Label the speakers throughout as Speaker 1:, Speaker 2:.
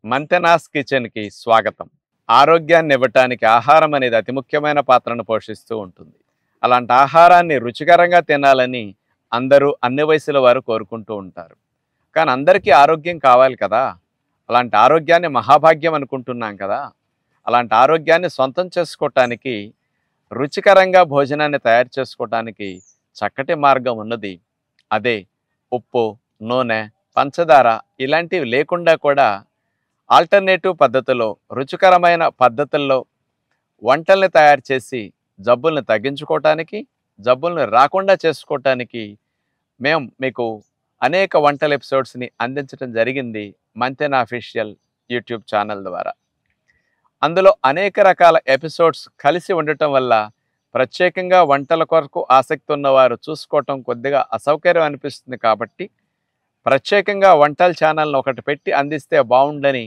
Speaker 1: మంతెనాస్ కిచెన్కి స్వాగతం ఆరోగ్యాన్ని ఇవ్వటానికి ఆహారం అనేది అతి ముఖ్యమైన పాత్రను పోషిస్తూ ఉంటుంది అలాంటి ఆహారాన్ని రుచికరంగా తినాలని అందరూ అన్ని వయసుల వారు కోరుకుంటూ ఉంటారు కానీ అందరికీ ఆరోగ్యం కావాలి కదా అలాంటి ఆరోగ్యాన్ని మహాభాగ్యం అనుకుంటున్నాం కదా అలాంటి ఆరోగ్యాన్ని సొంతం చేసుకోవటానికి రుచికరంగా భోజనాన్ని తయారు చేసుకోవటానికి చక్కటి మార్గం ఉన్నది అదే ఉప్పు నూనె పంచదార ఇలాంటివి లేకుండా కూడా ఆల్టర్నేటివ్ పద్ధతిలో రుచికరమైన పద్ధతుల్లో వంటల్ని తయారు చేసి జబ్బుల్ని తగ్గించుకోవటానికి జబ్బుల్ని రాకుండా చేసుకోవటానికి మేము మీకు అనేక వంటల ఎపిసోడ్స్ని అందించడం జరిగింది మంతెన అఫీషియల్ యూట్యూబ్ ఛానల్ ద్వారా అందులో అనేక రకాల ఎపిసోడ్స్ కలిసి ఉండటం వల్ల ప్రత్యేకంగా వంటల కొరకు ఆసక్తి ఉన్నవారు చూసుకోవటం కొద్దిగా అసౌకర్యం అనిపిస్తుంది కాబట్టి ప్రత్యేకంగా వంటల ఛానల్ని ఒకటి పెట్టి అందిస్తే బాగుండని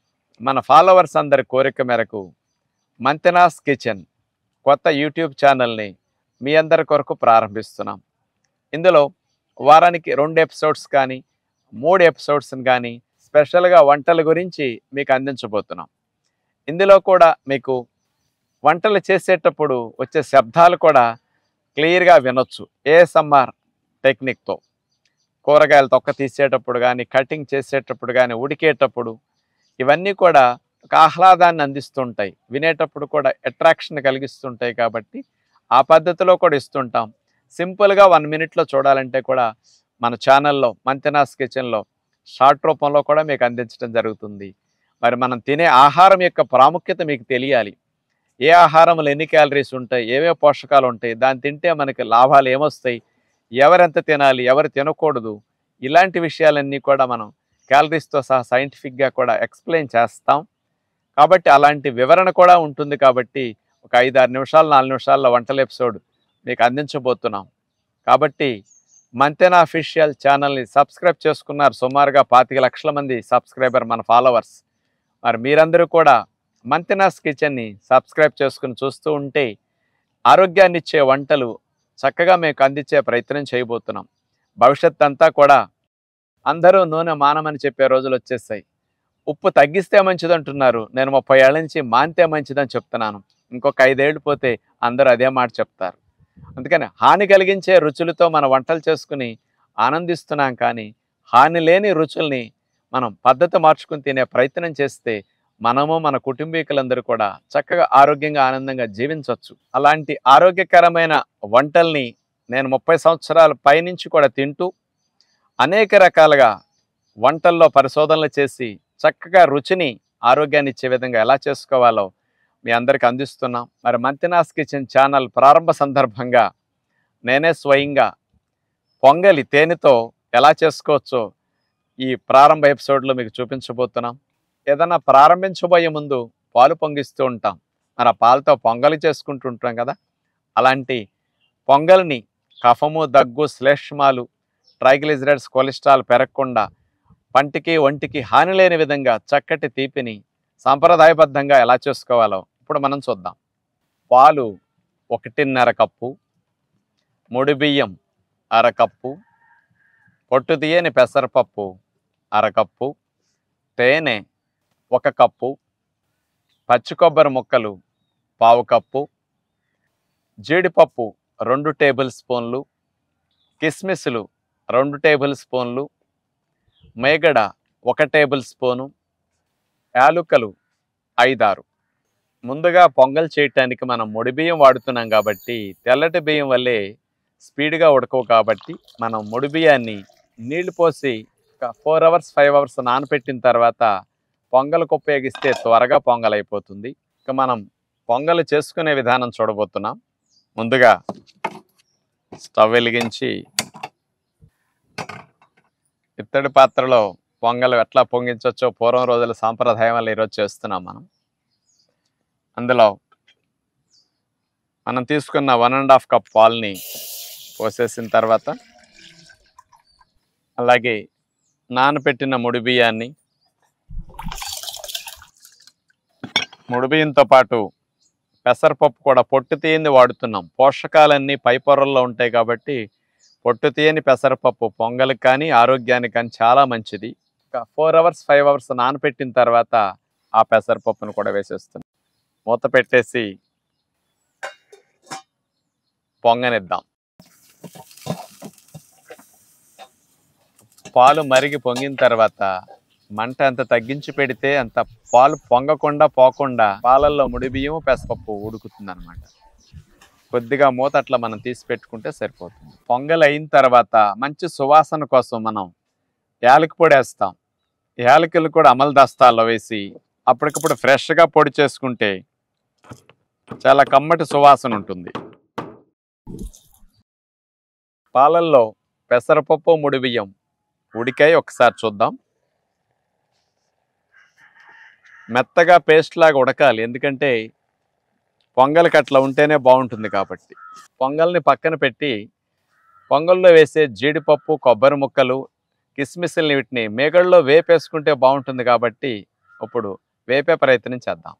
Speaker 1: మన ఫాలోవర్స్ అందరి కోరిక మేరకు మంతెనాస్ కిచెన్ కొత్త యూట్యూబ్ ఛానల్ని మీ అందరి కొరకు ప్రారంభిస్తున్నాం ఇందులో వారానికి రెండు ఎపిసోడ్స్ కానీ మూడు ఎపిసోడ్స్ని కానీ స్పెషల్గా వంటల గురించి మీకు అందించబోతున్నాం ఇందులో కూడా మీకు వంటలు చేసేటప్పుడు వచ్చే శబ్దాలు కూడా క్లియర్గా వినొచ్చు ఏఎస్ఎంఆర్ టెక్నిక్తో కూరగాయలు తొక్క తీసేటప్పుడు కానీ కటింగ్ చేసేటప్పుడు కానీ ఉడికేటప్పుడు ఇవన్నీ కూడా ఒక ఆహ్లాదాన్ని అందిస్తుంటాయి వినేటప్పుడు కూడా అట్రాక్షన్ కలిగిస్తుంటాయి కాబట్టి ఆ పద్ధతిలో కూడా ఇస్తుంటాం సింపుల్గా వన్ మినిట్లో చూడాలంటే కూడా మన ఛానల్లో మంతెనాస్ కిచెన్లో షార్ట్ రూపంలో కూడా మీకు అందించడం జరుగుతుంది మరి మనం తినే ఆహారం యొక్క ప్రాముఖ్యత మీకు తెలియాలి ఏ ఆహారంలో ఎన్ని క్యాలరీస్ ఉంటాయి ఏవే పోషకాలు ఉంటాయి దాన్ని తింటే మనకి లాభాలు ఏమొస్తాయి ఎవరెంత తినాలి ఎవరు తినకూడదు ఇలాంటి విషయాలన్నీ కూడా మనం క్యాలరీస్తో సహా సైంటిఫిక్గా కూడా ఎక్స్ప్లెయిన్ చేస్తాం కాబట్టి అలాంటి వివరణ కూడా ఉంటుంది కాబట్టి ఒక ఐదు ఆరు నిమిషాలు నాలుగు నిమిషాల్లో వంటల ఎపిసోడ్ మీకు అందించబోతున్నాం కాబట్టి మంతెన అఫీషియల్ ఛానల్ని సబ్స్క్రైబ్ చేసుకున్నారు సుమారుగా పాతిక లక్షల మంది సబ్స్క్రైబర్ మన ఫాలోవర్స్ మరి మీరందరూ కూడా మంతెనాస్ కిచెన్ని సబ్స్క్రైబ్ చేసుకుని చూస్తూ ఉంటే ఆరోగ్యాన్ని ఇచ్చే వంటలు చక్కగా మీకు అందించే ప్రయత్నం చేయబోతున్నాం భవిష్యత్ అంతా కూడా అందరూ నూనె మానమని చెప్పే రోజులు వచ్చేసాయి ఉప్పు తగ్గిస్తే మంచిది అంటున్నారు నేను ముప్పై ఏళ్ళ నుంచి మానితే మంచిదని చెప్తున్నాను ఇంకొక ఐదేళ్ళు పోతే అందరూ అదే మాట చెప్తారు అందుకని హాని కలిగించే రుచులతో మన వంటలు చేసుకుని ఆనందిస్తున్నాం కానీ హాని లేని రుచుల్ని మనం పద్ధతి మార్చుకుని తినే ప్రయత్నం చేస్తే మనము మన కుటుంబీకులందరూ కూడా చక్కగా ఆరోగ్యంగా ఆనందంగా జీవించవచ్చు అలాంటి ఆరోగ్యకరమైన వంటల్ని నేను ముప్పై సంవత్సరాల పైనుంచి కూడా తింటూ అనేక రకాలుగా వంటల్లో పరిశోధనలు చేసి చక్కగా రుచిని ఆరోగ్యాన్ని ఇచ్చే విధంగా ఎలా చేసుకోవాలో మీ అందరికి అందిస్తున్నాం మరి మంతినాస్ కిచెన్ ఛానల్ ప్రారంభ సందర్భంగా నేనే స్వయంగా పొంగలి తేనెతో ఎలా చేసుకోవచ్చో ఈ ప్రారంభ ఎపిసోడ్లో మీకు చూపించబోతున్నాం ఏదైనా ప్రారంభించబోయే ముందు పాలు పొంగిస్తూ ఉంటాం మరి ఆ పాలతో పొంగలి చేసుకుంటూ ఉంటాం కదా అలాంటి పొంగల్ని కఫము దగ్గు శ్లేష్మాలు ట్రైగ్లిజరైడ్స్ కొలెస్ట్రాల్ పెరగకుండా పంటికి ఒంటికి హాని లేని విధంగా చక్కటి తీపిని సాంప్రదాయబద్ధంగా ఎలా చేసుకోవాలో ఇప్పుడు మనం చూద్దాం పాలు ఒకటిన్నర కప్పు ముడి బియ్యం అరకప్పు పొట్టు తీయని పెసరపప్పు అరకప్పు తేనె ఒక కప్పు పచ్చి కొబ్బరి ముక్కలు పావు కప్పు జీడిపప్పు రెండు టేబుల్ స్పూన్లు కిస్మిస్లు రెండు టేబుల్ స్పూన్లు మేగడ ఒక టేబుల్ స్పూను యాలుకలు ఐదారు ముందుగా పొంగల్ చేయటానికి మనం ముడి బియ్యం వాడుతున్నాం కాబట్టి తెల్లటి బియ్యం వల్లే స్పీడ్గా ఉడకవు కాబట్టి మనం ముడి బియ్యాన్ని నీళ్లు పోసి ఒక ఫోర్ అవర్స్ ఫైవ్ అవర్స్ నానబెట్టిన తర్వాత పొంగల్కి ఉపయోగిస్తే త్వరగా పొంగల్ అయిపోతుంది ఇక మనం పొంగల్ చేసుకునే విధానం చూడబోతున్నాం ముందుగా స్టవ్ వెలిగించి ఇత్తడి పాత్రలో పొంగల్ ఎట్లా పొంగించవచ్చో పూర్వం రోజుల సాంప్రదాయం వల్ల ఈరోజు చేస్తున్నాం మనం అందులో మనం తీసుకున్న వన్ అండ్ హాఫ్ కప్ పాల్ని పోసేసిన తర్వాత అలాగే నానబెట్టిన ముడి బియ్యాన్ని ముడి బియ్యంతో పాటు పెసరపప్పు కూడా పొట్టు తీయంది వాడుతున్నాం పోషకాలన్నీ పై పొరల్లో ఉంటాయి కాబట్టి పొట్టు తీయని పెసరపప్పు పొంగల్కి కానీ ఆరోగ్యానికి కానీ చాలా మంచిది ఒక ఫోర్ అవర్స్ ఫైవ్ అవర్స్ నానపెట్టిన తర్వాత ఆ పెసరపప్పును కూడా వేసేస్తున్నాం మూత పెట్టేసి పొంగనిద్దాం పాలు మరిగి పొంగిన తర్వాత మంట అంత తగ్గించి పెడితే అంత పాలు పొంగకుండా పోకుండా పాలల్లో ముడి బియ్యం పెసపప్పు ఉడుకుతుంది అనమాట కొద్దిగా మూత అట్లా మనం తీసి పెట్టుకుంటే సరిపోతుంది పొంగల్ అయిన తర్వాత మంచి సువాసన కోసం మనం యాలకి పొడి వేస్తాం యాలకులు కూడా అమలు దస్తాల్లో వేసి అప్పటికప్పుడు ఫ్రెష్గా పొడి చేసుకుంటే చాలా కమ్మటి సువాసన ఉంటుంది పాలల్లో పెసరపప్పు ముడి బియ్యం ఉడికాయి ఒకసారి చూద్దాం మెత్తగా పేస్ట్ లాగా ఉడకాలి ఎందుకంటే పొంగల్కి అట్లా ఉంటేనే బాగుంటుంది కాబట్టి పొంగల్ని పక్కన పెట్టి పొంగల్లో వేసే జీడిపప్పు కొబ్బరి ముక్కలు కిస్మిస్ని వీటిని మేగళ్ళలో వేపేసుకుంటే బాగుంటుంది కాబట్టి ఇప్పుడు వేపే ప్రయత్నం చేద్దాం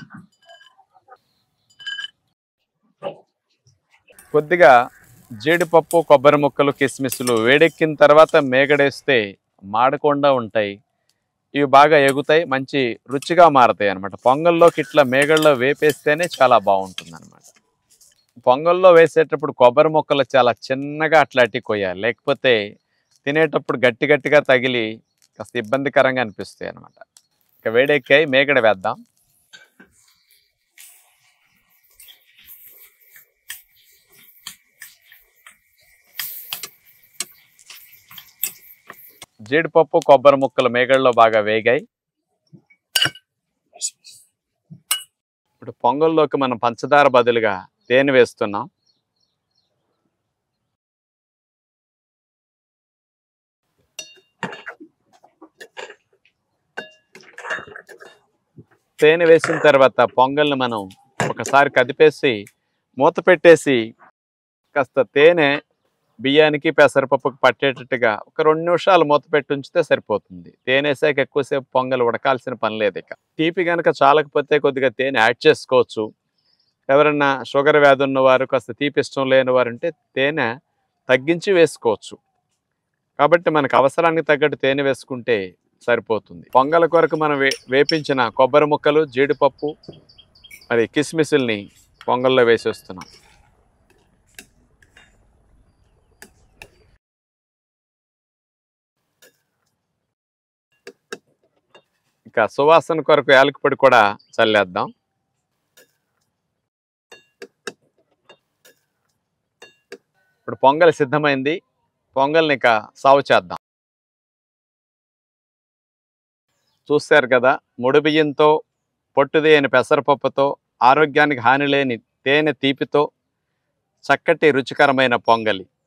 Speaker 1: కొద్దిగా జీడిపప్పు కొబ్బరి ముక్కలు కిస్మిస్లు వేడెక్కిన తర్వాత మేగడేస్తే మాడకుండా ఉంటాయి ఇవి బాగా ఎగుతాయి మంచి రుచిగా మారతాయి అనమాట పొంగల్లోకి ఇట్లా మేగల్లో వేపేస్తేనే చాలా బాగుంటుంది అనమాట పొంగల్లో వేసేటప్పుడు కొబ్బరి ముక్కలు చాలా చిన్నగా అట్లాంటివి కొయ్యాలి లేకపోతే తినేటప్పుడు గట్టి గట్టిగా తగిలి కాస్త ఇబ్బందికరంగా అనిపిస్తాయి అనమాట ఇక వేడెక్కాయి మేగడ వేద్దాం జీడిపప్పు కొబ్బరి ముక్కలు మేగడలో బాగా వేగాయి ఇప్పుడు పొంగల్లోకి మనం పంచదార బదులుగా తేనె వేస్తున్నాం తేనె వేసిన తర్వాత పొంగల్ని మనం ఒకసారి కదిపేసి మూత పెట్టేసి కాస్త తేనె బియ్యానికి పెసరపప్పుకి పట్టేటట్టుగా ఒక రెండు నిమిషాలు మూత పెట్టి ఉంచితే సరిపోతుంది తేనె వేసాక ఎక్కువసేపు పొంగల్ ఉడకాల్సిన పని లేదు ఇక తీపి కనుక చాలకపోతే కొద్దిగా తేనె యాడ్ చేసుకోవచ్చు ఎవరన్నా షుగర్ వ్యాధి ఉన్నవారు కాస్త తీపి ఇష్టం లేని వారు ఉంటే తేనె తగ్గించి వేసుకోవచ్చు కాబట్టి మనకు అవసరానికి తగ్గట్టు తేనె వేసుకుంటే సరిపోతుంది పొంగల్ కొరకు మనం వే వేపించిన కొబ్బరి ముక్కలు జీడిపప్పు మరి కిస్మిస్ల్ని పొంగల్లో వేసేస్తున్నాం ఇంకా సువాసన కొరకు యాలకుపొడి కూడా చల్లేద్దాం ఇప్పుడు పొంగల్ సిద్ధమైంది పొంగల్ని ఇక సాగు చేద్దాం చూశారు కదా ముడి బియ్యంతో పొట్టుదేని పెసరపప్పుతో ఆరోగ్యానికి హాని లేని తేనె తీపితో చక్కటి రుచికరమైన పొంగలి